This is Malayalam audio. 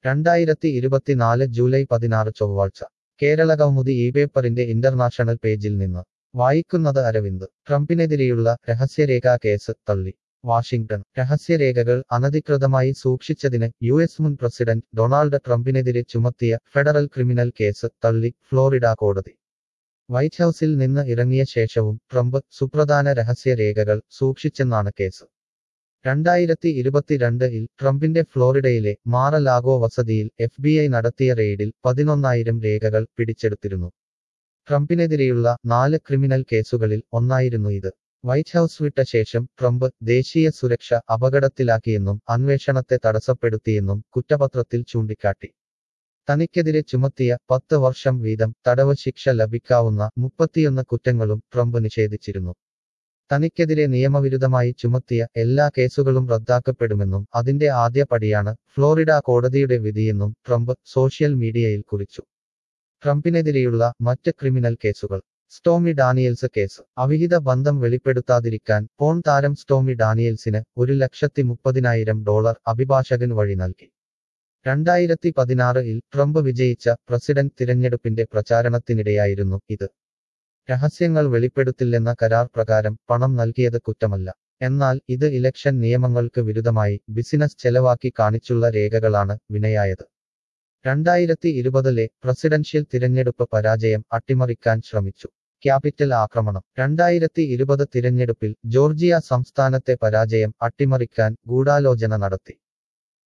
രണ്ടായിരത്തി ഇരുപത്തിനാല് ജൂലൈ പതിനാറ് ചൊവ്വാഴ്ച കേരള കൗമുദി ഈ പേപ്പറിന്റെ ഇന്റർനാഷണൽ പേജിൽ നിന്ന് വായിക്കുന്നത് അരവിന്ദ് ട്രംപിനെതിരെയുള്ള രഹസ്യരേഖാ കേസ് തള്ളി വാഷിംഗ്ടൺ രഹസ്യരേഖകൾ അനധികൃതമായി സൂക്ഷിച്ചതിന് യു എസ് മുൻ പ്രസിഡന്റ് ഡൊണാൾഡ് ട്രംപിനെതിരെ ചുമത്തിയ ഫെഡറൽ ക്രിമിനൽ കേസ് തള്ളി ഫ്ലോറിഡ കോടതി വൈറ്റ് ഹൌസിൽ നിന്ന് ഇറങ്ങിയ ശേഷവും ട്രംപ് സുപ്രധാന രഹസ്യരേഖകൾ സൂക്ഷിച്ചെന്നാണ് കേസ് രണ്ടായിരത്തി ഇരുപത്തിരണ്ടിൽ ട്രംപിന്റെ ഫ്ലോറിഡയിലെ മാറലാഗോ വസതിയിൽ എഫ് ബി ഐ നടത്തിയ റെയ്ഡിൽ പതിനൊന്നായിരം രേഖകൾ പിടിച്ചെടുത്തിരുന്നു ട്രംപിനെതിരെയുള്ള നാല് ക്രിമിനൽ കേസുകളിൽ ഒന്നായിരുന്നു ഇത് വൈറ്റ് ഹൌസ് വിട്ട ശേഷം ട്രംപ് ദേശീയ സുരക്ഷ അപകടത്തിലാക്കിയെന്നും അന്വേഷണത്തെ തടസ്സപ്പെടുത്തിയെന്നും കുറ്റപത്രത്തിൽ ചൂണ്ടിക്കാട്ടി തനിക്കെതിരെ ചുമത്തിയ പത്ത് വർഷം വീതം തടവ് ശിക്ഷ ലഭിക്കാവുന്ന മുപ്പത്തിയൊന്ന് കുറ്റങ്ങളും ട്രംപ് നിഷേധിച്ചിരുന്നു തനിക്കെതിരെ നിയമവിരുദ്ധമായി ചുമത്തിയ എല്ലാ കേസുകളും റദ്ദാക്കപ്പെടുമെന്നും അതിന്റെ ആദ്യ പടിയാണ് ഫ്ലോറിഡ കോടതിയുടെ വിധിയെന്നും ട്രംപ് സോഷ്യൽ മീഡിയയിൽ കുറിച്ചു ട്രംപിനെതിരെയുള്ള മറ്റ് ക്രിമിനൽ കേസുകൾ സ്റ്റോമി ഡാനിയൽസ് കേസ് അവിഹിത ബന്ധം വെളിപ്പെടുത്താതിരിക്കാൻ പോൺ താരം സ്റ്റോമി ഡാനിയൽസിന് ഒരു ലക്ഷത്തി മുപ്പതിനായിരം ഡോളർ അഭിഭാഷകൻ വഴി നൽകി രണ്ടായിരത്തി പതിനാറിൽ ട്രംപ് വിജയിച്ച പ്രസിഡന്റ് തിരഞ്ഞെടുപ്പിന്റെ പ്രചാരണത്തിനിടെയായിരുന്നു ഇത് രഹസ്യങ്ങൾ വെളിപ്പെടുത്തില്ലെന്ന കരാർ പ്രകാരം പണം നൽകിയത് കുറ്റമല്ല എന്നാൽ ഇത് ഇലക്ഷൻ നിയമങ്ങൾക്ക് വിരുദ്ധമായി ബിസിനസ് ചെലവാക്കി കാണിച്ചുള്ള രേഖകളാണ് വിനയായത് രണ്ടായിരത്തി ഇരുപതിലെ പ്രസിഡൻഷ്യൽ തിരഞ്ഞെടുപ്പ് പരാജയം അട്ടിമറിക്കാൻ ശ്രമിച്ചു ക്യാപിറ്റൽ ആക്രമണം രണ്ടായിരത്തി ഇരുപത് തിരഞ്ഞെടുപ്പിൽ ജോർജിയ സംസ്ഥാനത്തെ പരാജയം അട്ടിമറിക്കാൻ ഗൂഢാലോചന നടത്തി